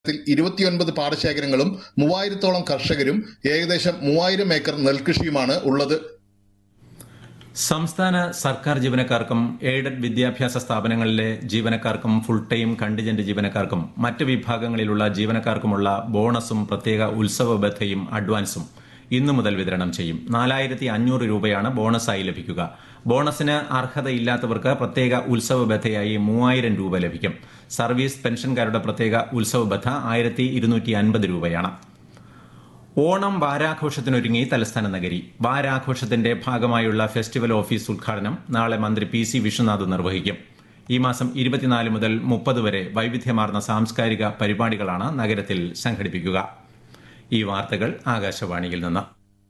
ത്തിൽ ഇരുപത്തിയൊൻപത് പാടശേഖരങ്ങളും മൂവായിരത്തോളം കർഷകരും ഏകദേശം മൂവായിരം ഏക്കർ നെൽകൃഷിയുമാണ് ഉള്ളത് സംസ്ഥാന സർക്കാർ ജീവനക്കാർക്കും എയ്ഡഡ് വിദ്യാഭ്യാസ സ്ഥാപനങ്ങളിലെ ജീവനക്കാർക്കും ഫുൾ ടൈം കണ്ടിജന്റ് ജീവനക്കാർക്കും മറ്റ് വിഭാഗങ്ങളിലുള്ള ജീവനക്കാർക്കുമുള്ള ബോണസും പ്രത്യേക ഉത്സവ ബത്തയും അഡ്വാൻസും ഇന്നു മുതൽ വിതരണം ചെയ്യും നാലായിരത്തി അഞ്ഞൂറ് രൂപയാണ് ബോണസായി ലഭിക്കുക ബോണസിന് അർഹതയില്ലാത്തവർക്ക് പ്രത്യേക ഉത്സവ ബത്തയായി മൂവായിരം രൂപ ലഭിക്കും സർവീസ് പെൻഷൻകാരുടെ പ്രത്യേക ഉത്സവ ബത്ത ആയിരത്തി ഇരുന്നൂറ്റി അൻപത് രൂപയാണ് ഓണം വാരാഘോഷത്തിനൊരുങ്ങി തലസ്ഥാന നഗരി വാരാഘോഷത്തിന്റെ ഭാഗമായുള്ള ഫെസ്റ്റിവൽ ഓഫീസ് ഉദ്ഘാടനം നാളെ മന്ത്രി പി സി വിശ്വനാഥ് നിർവഹിക്കും ഈ മാസം ഇരുപത്തിനാല് മുതൽ മുപ്പത് വരെ വൈവിധ്യമാർന്ന സാംസ്കാരിക പരിപാടികളാണ് നഗരത്തിൽ സംഘടിപ്പിക്കുക ഈ വാർത്തകൾ ആകാശവാണിയിൽ നിന്ന്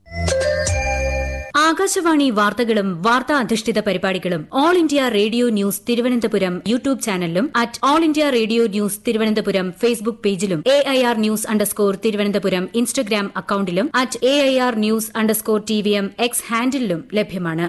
ആകാശവാണി വാർത്തകളും വാർത്താ അധിഷ്ഠിത പരിപാടികളും All India Radio news Thiruvananthapuram YouTube ചാനലിലും at All India Radio news Thiruvananthapuram Facebook പേജിലും A I R news underscore Thiruvananthapuram Instagram അക്കൌണ്ടിലും at A I R news underscore T V M X ഹാൻഡിലും ലഭ്യമാണ്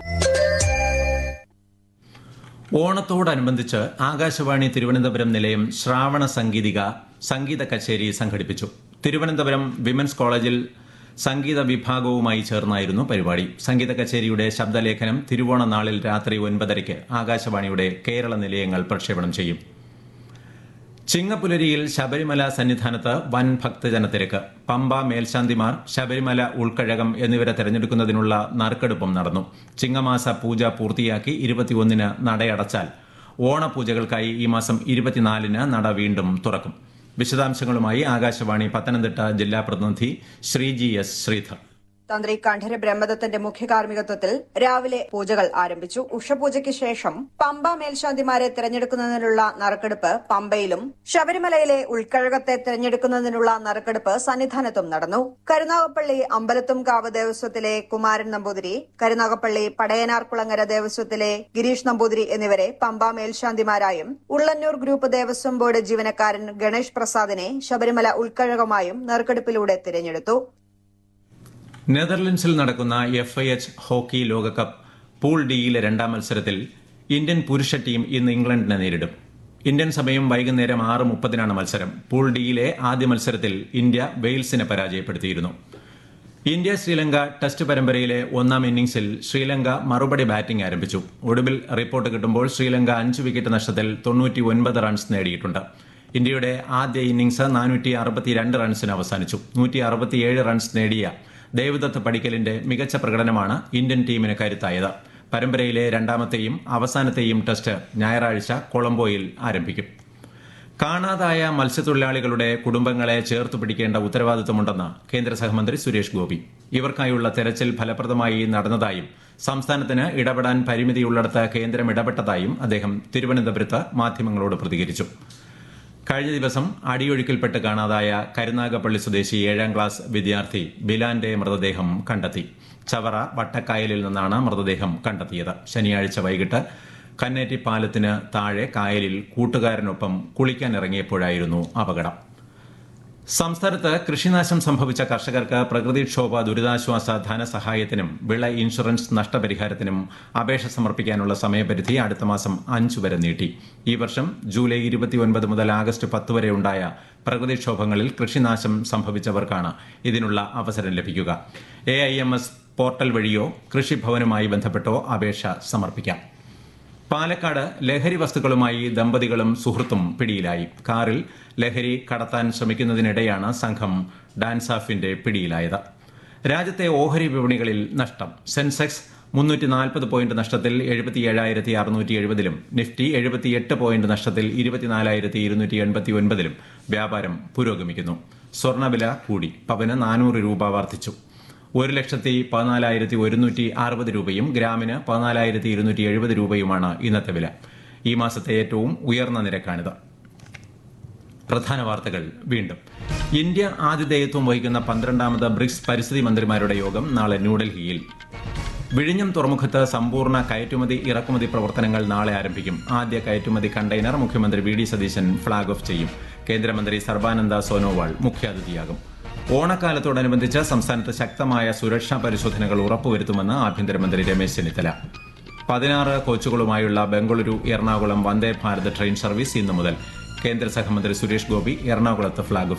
ഓണത്തോടനുബന്ധിച്ച് ആകാശവാണി തിരുവനന്തപുരം നിലയം ശ്രാവണ സംഗീതിക സംഗീത കച്ചേരി സംഘടിപ്പിച്ചു തിരുവനന്തപുരം വിമൻസ് കോളേജിൽ സംഗീത വിഭാഗവുമായി ചേർന്നായിരുന്നു പരിപാടി സംഗീത കച്ചേരിയുടെ ശബ്ദലേഖനം തിരുവോണ നാളിൽ രാത്രി ഒൻപതരയ്ക്ക് ആകാശവാണിയുടെ കേരള നിലയങ്ങൾ പ്രക്ഷേപണം ചെയ്യും ചിങ്ങപ്പുലരിയിൽ ശബരിമല സന്നിധാനത്ത് വൻ ഭക്തജനത്തിരക്ക് പമ്പ മേൽശാന്തിമാർ ശബരിമല ഉൾക്കഴകം എന്നിവരെ തെരഞ്ഞെടുക്കുന്നതിനുള്ള നറുക്കെടുപ്പും നടന്നു ചിങ്ങമാസ പൂജ പൂർത്തിയാക്കി ഇരുപത്തിയൊന്നിന് നടയടച്ചാൽ ഓണപൂജകൾക്കായി ഈ മാസം ഇരുപത്തിനാലിന് നട വീണ്ടും തുറക്കും വിശദാംശങ്ങളുമായി ആകാശവാണി പത്തനംതിട്ട ജില്ലാ പ്രതിനിധി ശ്രീജി എസ് ശ്രീധർ തന്ത്രി കണ്ഠര ബ്രഹ്മദത്തന്റെ മുഖ്യ കാർമ്മികത്വത്തിൽ രാവിലെ പൂജകൾ ആരംഭിച്ചു ഉഷപൂജയ്ക്ക് ശേഷം പമ്പ മേൽശാന്തിമാരെ തിരഞ്ഞെടുക്കുന്നതിനുള്ള നറുക്കെടുപ്പ് പമ്പയിലും ശബരിമലയിലെ ഉൾക്കഴകത്തെ തിരഞ്ഞെടുക്കുന്നതിനുള്ള നറുക്കെടുപ്പ് സന്നിധാനത്തും നടന്നു കരുനാഗപ്പള്ളി അമ്പലത്തുംകാവ് ദേവസ്വത്തിലെ കുമാരൻ നമ്പൂതിരി കരുനാഗപ്പള്ളി പടയനാർകുളങ്ങര ദേവസ്വത്തിലെ ഗിരീഷ് നമ്പൂതിരി എന്നിവരെ പമ്പ മേൽശാന്തിമാരായും ഉള്ളന്നൂർ ഗ്രൂപ്പ് ദേവസ്വം ബോർഡ് ജീവനക്കാരൻ ഗണേഷ് പ്രസാദിനെ ശബരിമല ഉൾക്കഴകമായും നറുക്കെടുപ്പിലൂടെ തിരഞ്ഞെടുത്തു നെതർലൻഡ്സിൽ നടക്കുന്ന എഫ് ഐ എച്ച് ഹോക്കി ലോകകപ്പ് പൂൾ ഡിയിലെ രണ്ടാം മത്സരത്തിൽ ഇന്ത്യൻ പുരുഷ ടീം ഇന്ന് ഇംഗ്ലണ്ടിനെ നേരിടും ഇന്ത്യൻ സമയം വൈകുന്നേരം ആറ് മുപ്പതിനാണ് മത്സരം പൂൾ ഡിയിലെ ആദ്യ മത്സരത്തിൽ ഇന്ത്യ വെയിൽസിനെ പരാജയപ്പെടുത്തിയിരുന്നു ഇന്ത്യ ശ്രീലങ്ക ടെസ്റ്റ് പരമ്പരയിലെ ഒന്നാം ഇന്നിംഗ്സിൽ ശ്രീലങ്ക മറുപടി ബാറ്റിംഗ് ആരംഭിച്ചു ഒടുവിൽ റിപ്പോർട്ട് കിട്ടുമ്പോൾ ശ്രീലങ്ക അഞ്ച് വിക്കറ്റ് നഷ്ടത്തിൽ തൊണ്ണൂറ്റി ഒൻപത് റൺസ് നേടിയിട്ടുണ്ട് ഇന്ത്യയുടെ ആദ്യ ഇന്നിംഗ്സ് നാനൂറ്റി അറുപത്തിരണ്ട് റൺസിന് അവസാനിച്ചു നൂറ്റി അറുപത്തിയേഴ് റൺസ് നേടിയ ദേവദത്ത് പടിക്കലിന്റെ മികച്ച പ്രകടനമാണ് ഇന്ത്യൻ ടീമിന് കരുത്തായത് പരമ്പരയിലെ രണ്ടാമത്തെയും അവസാനത്തെയും ടെസ്റ്റ് ഞായറാഴ്ച കൊളംബോയിൽ ആരംഭിക്കും കാണാതായ മത്സ്യത്തൊഴിലാളികളുടെ കുടുംബങ്ങളെ ചേർത്ത് പിടിക്കേണ്ട ഉത്തരവാദിത്തമുണ്ടെന്ന് കേന്ദ്ര സഹമന്ത്രി സുരേഷ് ഗോപി ഇവർക്കായുള്ള തെരച്ചിൽ ഫലപ്രദമായി നടന്നതായും സംസ്ഥാനത്തിന് ഇടപെടാൻ പരിമിതിയുള്ളിടത്ത് കേന്ദ്രം ഇടപെട്ടതായും അദ്ദേഹം തിരുവനന്തപുരത്ത് മാധ്യമങ്ങളോട് പ്രതികരിച്ചു കഴിഞ്ഞ ദിവസം അടിയൊഴുക്കിൽപ്പെട്ട് കാണാതായ കരുനാഗപ്പള്ളി സ്വദേശി ഏഴാം ക്ലാസ് വിദ്യാർത്ഥി ബിലാന്റെ മൃതദേഹം കണ്ടെത്തി ചവറ വട്ടക്കായലിൽ നിന്നാണ് മൃതദേഹം കണ്ടെത്തിയത് ശനിയാഴ്ച വൈകിട്ട് കന്നേറ്റി പാലത്തിന് താഴെ കായലിൽ കൂട്ടുകാരനൊപ്പം കുളിക്കാനിറങ്ങിയപ്പോഴായിരുന്നു അപകടം സംസ്ഥാനത്ത് കൃഷിനാശം സംഭവിച്ച കർഷകർക്ക് പ്രകൃതിക്ഷോഭ ദുരിതാശ്വാസ ധനസഹായത്തിനും വിള ഇൻഷുറൻസ് നഷ്ടപരിഹാരത്തിനും അപേക്ഷ സമർപ്പിക്കാനുള്ള സമയപരിധി അടുത്ത മാസം അഞ്ചു വരെ നീട്ടി ഈ വർഷം ജൂലൈ ഇരുപത്തിയൊൻപത് മുതൽ ആഗസ്റ്റ് പത്ത് വരെ ഉണ്ടായ പ്രകൃതിക്ഷോഭങ്ങളിൽ കൃഷിനാശം സംഭവിച്ചവർക്കാണ് ഇതിനുള്ള അവസരം ലഭിക്കുക A I M S portal വഴിയോ കൃഷിഭവനുമായി ബന്ധപ്പെട്ടോ അപേക്ഷ സമർപ്പിക്കാം പാലക്കാട് ലഹരി വസ്തുക്കളുമായി ദമ്പതികളും സുഹൃത്തും പിടിയിലായി കാറിൽ ലഹരി കടത്താൻ ശ്രമിക്കുന്നതിനിടെയാണ് സംഘം ഡാൻസാഫിന്റെ പിടിയിലായത് രാജ്യത്തെ ഓഹരി വിപണികളിൽ നഷ്ടം സെൻസെക്സ് മുന്നൂറ്റി നാൽപ്പത് പോയിന്റ് നഷ്ടത്തിൽ എഴുപത്തിയേഴായിരത്തി അറുന്നൂറ്റി എഴുപതിലും നിഫ്റ്റി എഴുപത്തിയെട്ട് പോയിന്റ് നഷ്ടത്തിൽ ഇരുപത്തിനാലായിരത്തി ഇരുന്നൂറ്റി എൺപത്തി ഒൻപതിലും വ്യാപാരം പുരോഗമിക്കുന്നു സ്വർണ്ണവില കൂടി പവന് നാനൂറ് രൂപ വർദ്ധിച്ചു ഒരു ലക്ഷത്തി പതിനാലായിരത്തി ഒരുന്നൂറ്റി അറുപത് രൂപയും ഗ്രാമിന് പതിനാലായിരത്തി ഇരുന്നൂറ്റി എഴുപത് രൂപയുമാണ് ഇന്നത്തെ വില ഈ മാസത്തെ ഏറ്റവും ഉയർന്ന നിരക്കാണിത് പ്രധാന വാർത്തകൾ വീണ്ടും ഇന്ത്യ ആതിഥേയത്വം വഹിക്കുന്ന പന്ത്രണ്ടാമത് ബ്രിക്സ് പരിസ്ഥിതി മന്ത്രിമാരുടെ യോഗം നാളെ ന്യൂഡൽഹിയിൽ വിഴിഞ്ഞം തുറമുഖത്ത് സമ്പൂർണ്ണ കയറ്റുമതി ഇറക്കുമതി പ്രവർത്തനങ്ങൾ നാളെ ആരംഭിക്കും ആദ്യ കയറ്റുമതി കണ്ടെയ്നർ മുഖ്യമന്ത്രി V D Satheesan flag off ചെയ്യും കേന്ദ്രമന്ത്രി സർബാനന്ദ സോനോവാൾ മുഖ്യാതിഥിയാകും ഓണക്കാലത്തോടനുബന്ധിച്ച് സംസ്ഥാനത്ത് ശക്തമായ സുരക്ഷാ പരിശോധനകൾ ഉറപ്പുവരുത്തുമെന്ന് ആഭ്യന്തരമന്ത്രി രമേശ് ചെന്നിത്തല പതിനാറ് കോച്ചുകളുമായുള്ള ബംഗളൂരു എറണാകുളം വന്ദേ ഭാരത് ട്രെയിൻ സർവീസ് ഇന്നു മുതൽ കേന്ദ്ര സഹമന്ത്രി സുരേഷ് ഗോപി എറണാകുളത്ത് ഫ്ളാഗ് ഓഫ്